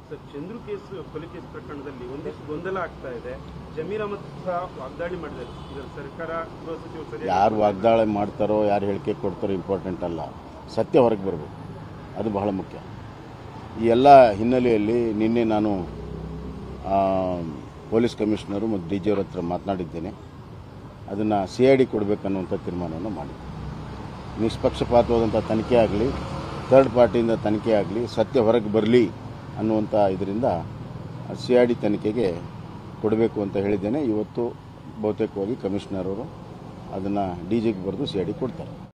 sir Chandru case ಕೊಲೆ case ಪ್ರಕರಣದಲ್ಲಿ ಒಂದಿಷ್ಟು ಗೊಂದಲ ಆಗ್ತಾ ಇದೆ ಜಮೀರ್ ಅಹಮದ್ ಸಹ ವಾಗ್ದಾಳಿ ಮಾಡಿದ್ದಾರೆ ಇದರ ಸರ್ಕಾರ ಗೃಹ ಸಚಿವರು ಸರಿಯಾಗಿ ಯಾರು ವಾಗ್ದಾಳಿ ಮಾಡ್ತಾರೋ ಯಾರು ಹೇಳಿಕೆ ಕೊಡ್ತಾರೋ ಇಂಪಾರ್ಟೆಂಟ್ ಅಲ್ಲ ಸತ್ಯ ಹೊರಗೆ ಬರಬೇಕು ಅದು ಬಹಳ ಮುಖ್ಯ ಈ ಎಲ್ಲ ಹಿನ್ನೆಲೆಯಲ್ಲಿ ನಿನ್ನೆ ನಾನು ಆ, ಪೊಲೀಸ್ ಕಮಿಷನರು ಮತ್ತು ಡಿ ಜಿ ಅವ್ರ ಹತ್ರ ಮಾತನಾಡಿದ್ದೇನೆ ಅದನ್ನು ಸಿ ಐ ಡಿ ಕೊಡಬೇಕನ್ನುವಂಥ ತೀರ್ಮಾನವನ್ನು ಮಾಡಿದ್ದೆ ನಿಷ್ಪಕ್ಷಪಾತವಾದಂಥ ತನಿಖೆ ಆಗಲಿ ಥರ್ಡ್ ಪಾರ್ಟಿಯಿಂದ ತನಿಖೆ ಆಗಲಿ ಸತ್ಯ ಹೊರಗೆ ಬರಲಿ ಅನ್ನುವಂಥ ಇದರಿಂದ ಸಿ ಐ ಡಿ ತನಿಖೆಗೆ ಕೊಡಬೇಕು ಅಂತ ಹೇಳಿದ್ದೇನೆ ಇವತ್ತು ಬಹುತೇಕವಾಗಿ ಕಮಿಷನರ್ ಅವರು ಅದನ್ನು ಡಿ ಜಿಗೆ ಬರೆದು ಸಿ ಐ ಡಿ ಕೊಡ್ತಾರೆ